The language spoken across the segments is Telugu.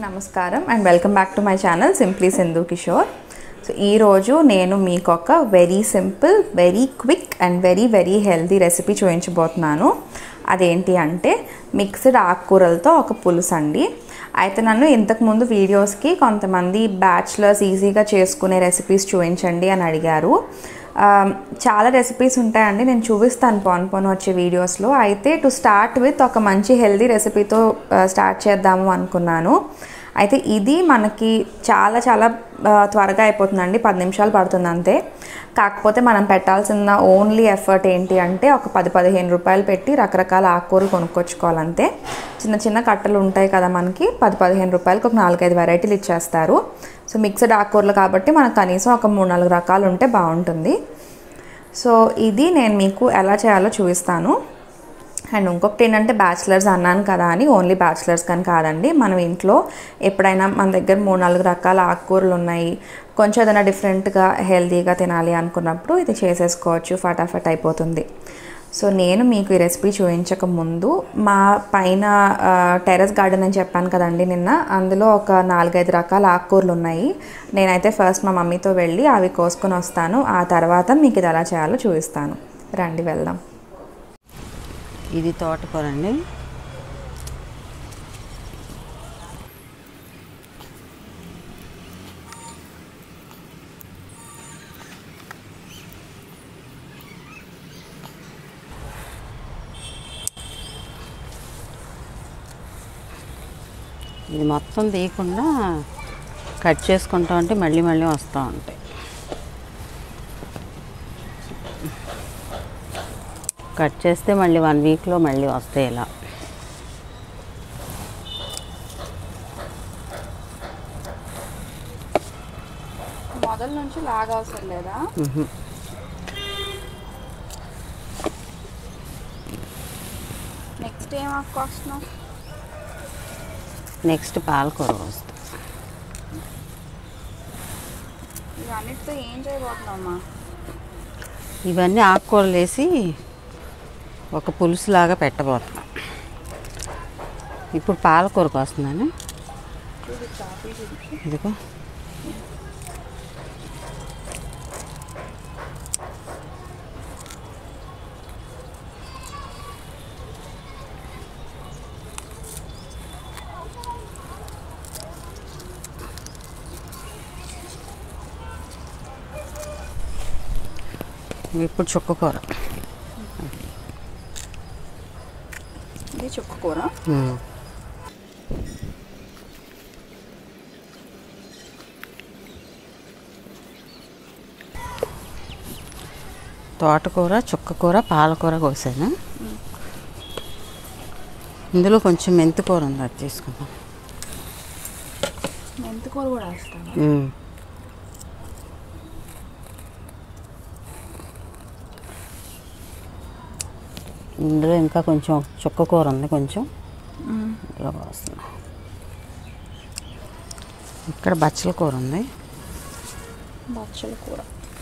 నమస్కారం and welcome back to my channel simply Sindhu Kishore so ఈరోజు నేను మీకు ఒక very simple very quick and very very healthy recipe చూపించబోతున్నాను అదేంటి అంటే మిక్స్డ్ ఆకుకూరలతో ఒక పులుసు అండి అయితే నన్ను ఇంతకుముందు వీడియోస్కి కొంతమంది బ్యాచులర్స్ ఈజీగా చేసుకునే రెసిపీస్ చూపించండి అని అడిగారు ఆ, చాలా రెసిపీస్ ఉంటాయండి నేను చూపిస్తాను పోన్ పోన్ వచ్చే వీడియోస్లో అయితే టు స్టార్ట్ విత్ ఒక మంచి హెల్దీ రెసిపీతో స్టార్ట్ చేద్దాము అనుకున్నాను అయితే ఇది మనకి చాలా చాలా ఆ, త్వరగా అయిపోతుందండి పది నిమిషాలు పడుతుంది అంతే కాకపోతే మనం పెట్టాల్సిన ఓన్లీ ఎఫర్ట్ ఏంటి అంటే ఒక పది పదిహేను రూపాయలు పెట్టి రకరకాల ఆకుకూరలు కొనుక్కొచ్చుకోవాలంతే చిన్న చిన్న కట్టలు ఉంటాయి కదా మనకి పది పదిహేను రూపాయలకి ఒక నాలుగైదు వెరైటీలు ఇచ్చేస్తారు సో మిక్స్డ్ ఆకుకూరలు కాబట్టి మనకు కనీసం ఒక మూడు నాలుగు రకాలు ఉంటే బాగుంటుంది సో ఇది నేను మీకు ఎలా చేయాలో చూపిస్తాను అండ్ ఇంకొకటి ఏంటంటే బ్యాచిలర్స్ అన్నాను కదా అని ఓన్లీ బ్యాచిలర్స్ కానీ కాదండి మనం ఇంట్లో ఎప్పుడైనా మన దగ్గర మూడు నాలుగు రకాల ఆకుకూరలు ఉన్నాయి కొంచెం ఏదైనా డిఫరెంట్గా హెల్తీగా తినాలి అనుకున్నప్పుడు ఇది చేసేసుకోవచ్చు ఫటాఫట్ అయిపోతుంది సో నేను మీకు ఈ రెసిపీ చూపించక ముందు మా పైన ఆ, టెర్రస్ గార్డెన్ అని చెప్పాను కదండి నిన్న అందులో ఒక నాలుగైదు రకాల ఆకుకూరలు ఉన్నాయి నేనైతే ఫస్ట్ మా మమ్మీతో వెళ్ళి అవి కోసుకొని వస్తాను ఆ తర్వాత మీకు ఇది ఎలా చేయాలో చూపిస్తాను రండి వెళ్దాం ఇది తోటకూర అండి ఇది మొత్తం తీయకుండా కట్ చేసుకుంటా ఉంటే మళ్ళీ మళ్ళీ వస్తూ ఉంటాయి కట్ చేస్తే మళ్ళీ వన్ వీక్లో మళ్ళీ వస్తాయి ఇలా మొదల నుంచి లాగా అవసరం లేదా మ్హూ. నెక్స్ట్ ఏం ఆకు వస్తున్నాం నెక్స్ట్ పాలకూర వస్తుంది ఇవన్నిటితో ఏం చేయబోతున్నామ్మా ఇవన్నీ ఆకుకూరలు వేసి ఒక పులుసులాగా పెట్టబోతున్నాం ఇప్పుడు పాలకూరకు వస్తున్నాను ఇదిగో ఇప్పుడు చుక్కకూర ఇది చుక్క కూర మ్మ్. తోటకూర చుక్కకూర పాలకూర కోసాను ఇందులో కొంచెం మెంతికూర ఉంది అది తీసుకుందాం మెంతి కూర కూడా వేస్తాను మ్మ్. ఇందులో ఇంకా కొంచెం చుక్కకూర ఉంది కొంచెం ఇందులో వస్తుంది ఇక్కడ బచ్చల కూర ఉంది బచ్చల కూర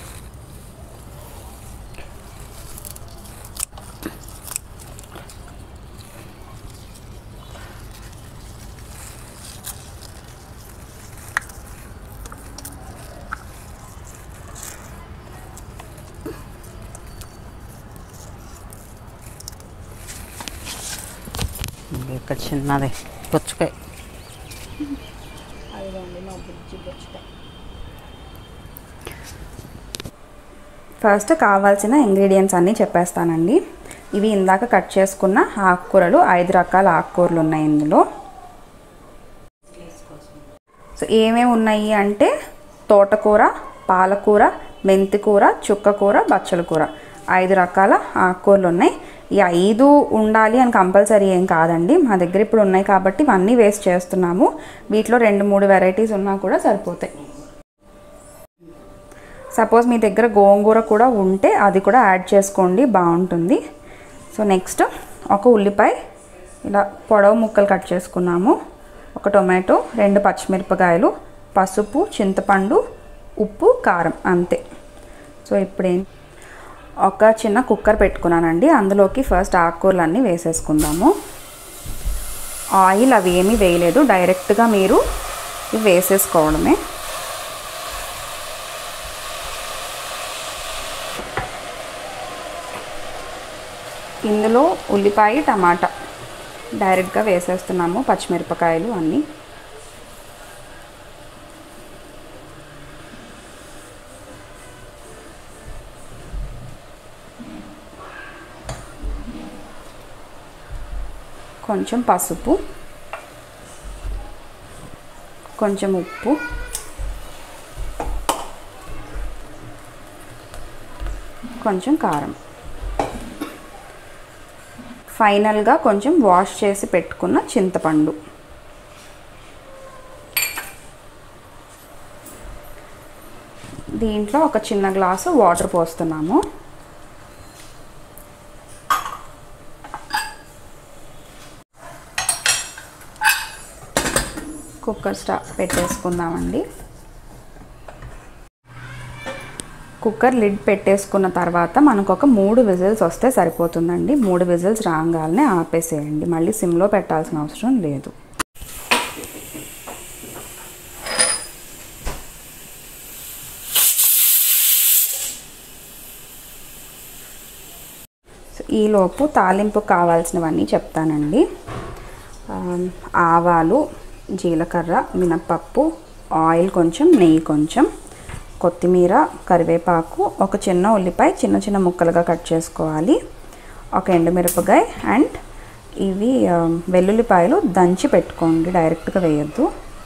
ఇంకా ఇక్కడ చిన్నది పుచ్చకాయ అదిగోండి మా బుజ్జి బుజ్జికాయ ఫస్ట్ కావాల్సిన ఇంగ్రీడియంట్స్ అన్నీ చెప్పేస్తానండి ఇవి ఇందాక కట్ చేసుకున్న ఆకుకూరలు ఐదు రకాల ఆకుకూరలు ఉన్నాయి ఇందులో సో ఏమేమి ఉన్నాయి అంటే తోటకూర పాలకూర మెంతికూర చుక్కకూర బచ్చల కూర ఐదు రకాల ఆకుకూరలు ఉన్నాయి ఈ ఐదు ఉండాలి అని కంపల్సరీ ఏం కాదండి మా దగ్గర ఇప్పుడు ఉన్నాయి కాబట్టి ఇవన్నీ వేస్ట్ చేస్తున్నాము వీటిలో రెండు మూడు వెరైటీస్ ఉన్నా కూడా సరిపోతాయి సపోజ్ మీ దగ్గర గోంగూర కూడా ఉంటే అది కూడా యాడ్ చేసుకోండి బాగుంటుంది సో నెక్స్ట్ ఒక ఉల్లిపాయ ఇలా పొడవు ముక్కలు కట్ చేసుకున్నాము ఒక టొమాటో రెండు పచ్చిమిరపకాయలు పసుపు చింతపండు ఉప్పు కారం అంతే సో ఇప్పుడేం ఒక చిన్న కుక్కర్ పెట్టుకున్నానండి అందులోకి ఫస్ట్ ఆకుకూరలన్నీ వేసేసుకుందాము ఆయిల్ అవి ఏమీ వేయలేదు డైరెక్ట్గా మీరు ఇవి వేసేసుకోవడమే ఇందులో ఉల్లిపాయ టమాటా డైరెక్ట్గా వేసేస్తున్నాము పచ్చిమిరపకాయలు అన్నీ కొంచెం పసుపు కొంచెం ఉప్పు కొంచెం కారం ఫైనల్గా కొంచెం వాష్ చేసి పెట్టుకున్న చింతపండు దీంట్లో ఒక చిన్న గ్లాసు వాటర్ పోస్తున్నాము కుక్కర్ స్టా పెట్టేసుకుందామండి కుక్కర్ లిడ్ పెట్టేసుకున్న తర్వాత మనకు ఒక మూడు విజిల్స్ వస్తే సరిపోతుందండి మూడు విజిల్స్ రాగానే ఆపేసేయండి మళ్ళీ సిమ్లో పెట్టాల్సిన అవసరం లేదు సో ఈలోపు తాలింపు కావాల్సినవన్నీ చెప్తానండి ఆ, ఆవాలు జీలకర్ర మినపప్పు ఆయిల్ కొంచెం నెయ్యి కొంచెం కొత్తిమీర కరివేపాకు ఒక చిన్న ఉల్లిపాయ చిన్న చిన్న ముక్కలుగా కట్ చేసుకోవాలి ఒక ఎండుమిరపకాయ అండ్ ఇవి ఆ, వెల్లుల్లిపాయలు దంచి పెట్టుకోండి డైరెక్ట్గా వేయొద్దు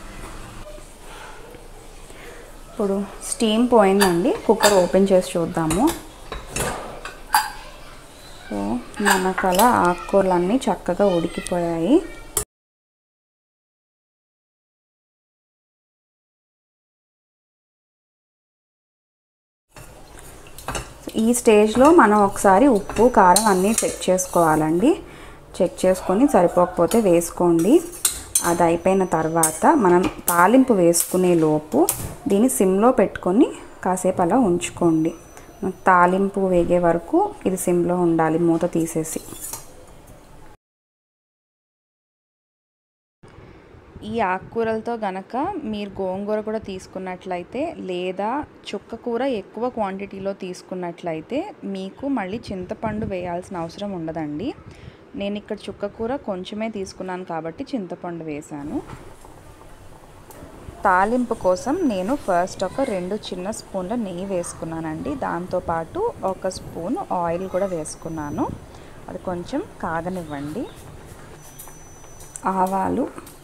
ఇప్పుడు స్టీమ్ పోయిందండి కుక్కర్ ఓపెన్ చేసి చూద్దాము సో మనకు అలా ఆకుకూరలన్నీ చక్కగా ఉడికిపోయాయి ఈ స్టేజ్లో మనం ఒకసారి ఉప్పు కారం అన్నీ చెక్ చేసుకోవాలండి చెక్ చేసుకొని సరిపోకపోతే వేసుకోండి అది అయిపోయిన తర్వాత మనం తాలింపు వేసుకునే లోపు దీన్ని సిమ్లో పెట్టుకొని కాసేపు అలా ఉంచుకోండి తాలింపు వేగే వరకు ఇది సిమ్లో ఉండాలి మూత తీసేసి ఈ ఆకుకూరలతో గనక మీరు గోంగూర కూడా తీసుకున్నట్లయితే లేదా చుక్క కూర ఎక్కువ క్వాంటిటీలో తీసుకున్నట్లయితే మీకు మళ్ళీ చింతపండు వేయాల్సిన అవసరం ఉండదండి నేను ఇక్కడ చుక్క కూర కొంచెమే తీసుకున్నాను కాబట్టి చింతపండు వేశాను తాలింపు కోసం నేను ఫస్ట్ ఒక రెండు చిన్న స్పూన్ల నెయ్యి వేసుకున్నానండి దాంతోపాటు ఒక స్పూన్ ఆయిల్ కూడా వేసుకున్నాను అది కొంచెం కాగనివ్వండి ఆవాలు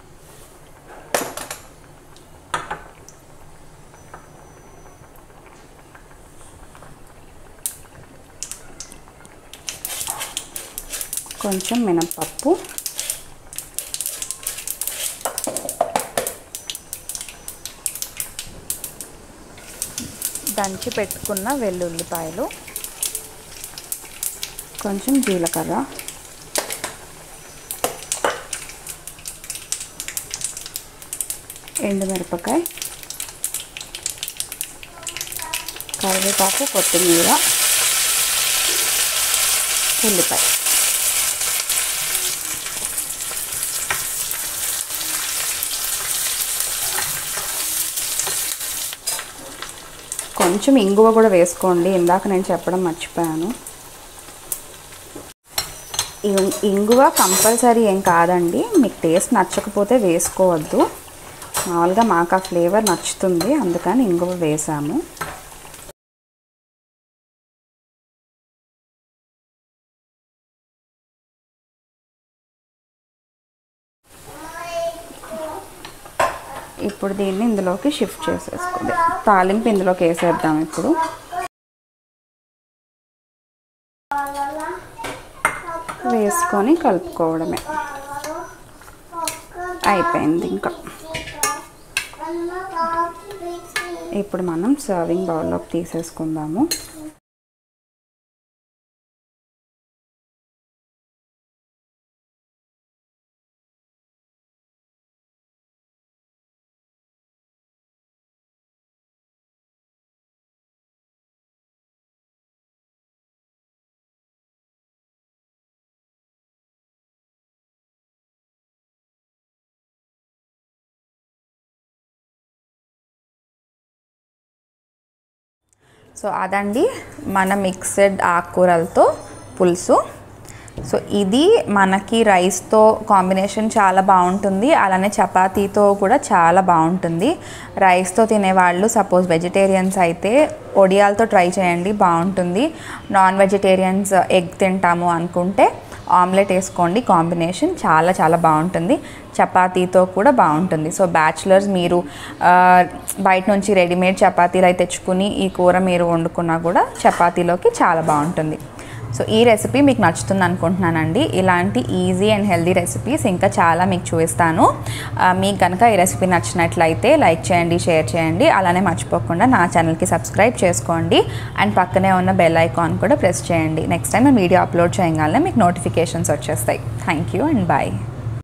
కొంచెం మినపప్పు దంచి పెట్టుకున్న వెల్లుల్లిపాయలు కొంచెం జీలకర్ర ఎండుమిరపకాయ కరివేపాకు కొత్తిమీర ఉల్లిపాయ కొంచెం ఇంగువ కూడా వేసుకోండి ఇందాక నేను చెప్పడం మర్చిపోయాను ఇం- ఇంగువ కంపల్సరీ ఏం కాదండి మీకు టేస్ట్ నచ్చకపోతే వేసుకోవద్దు మామూలుగా మాకు ఆ ఫ్లేవర్ నచ్చుతుంది అందుకని ఇంగువ వేసాము ఇప్పుడు దీన్ని ఇందులోకి షిఫ్ట్ చేసేసుకోండి తాలింపు ఇందులోకి వేసేద్దాం ఇప్పుడు వేసుకొని కలుపుకోవడమే అయిపోయింది ఇంకా ఇప్పుడు మనం సర్వింగ్ బౌల్లోకి తీసేసుకుందాము సో అదండి మన మిక్స్డ్ ఆకుకూరలతో పులుసు సో ఇది మనకి రైస్తో కాంబినేషన్ చాలా బాగుంటుంది అలానే చపాతీతో కూడా చాలా బాగుంటుంది రైస్తో తినేవాళ్ళు సపోజ్ వెజిటేరియన్స్ అయితే ఒడియాలతో ట్రై చేయండి బాగుంటుంది నాన్ వెజిటేరియన్స్ ఎగ్ తింటాము అనుకుంటే ఆమ్లెట్ వేసుకోండి కాంబినేషన్ చాలా చాలా బాగుంటుంది చపాతీతో కూడా బాగుంటుంది సో బ్యాచులర్స్ మీరు ఆ, బయట నుంచి రెడీమేడ్ చపాతీలు అయితే తెచ్చుకుని ఈ కూర మీరు వండుకున్నా కూడా చపాతీలోకి చాలా బాగుంటుంది సో ఈ రెసిపీ మీకు నచ్చుతుంది అనుకుంటున్నానండి ఇలాంటి ఈజీ అండ్ హెల్దీ రెసిపీస్ ఇంకా చాలా మీకు చూపిస్తాను ఆ, మీకు కనుక ఈ రెసిపీ నచ్చినట్లయితే లైక్ చేయండి షేర్ చేయండి అలానే మర్చిపోకుండా నా ఛానల్కి సబ్స్క్రైబ్ చేసుకోండి అండ్ పక్కనే ఉన్న బెల్ ఐకాన్ కూడా ప్రెస్ చేయండి నెక్స్ట్ టైం నేను వీడియో అప్లోడ్ చేయగానే మీకు నోటిఫికేషన్స్ వచ్చేస్తాయి థ్యాంక్ యూ అండ్ బాయ్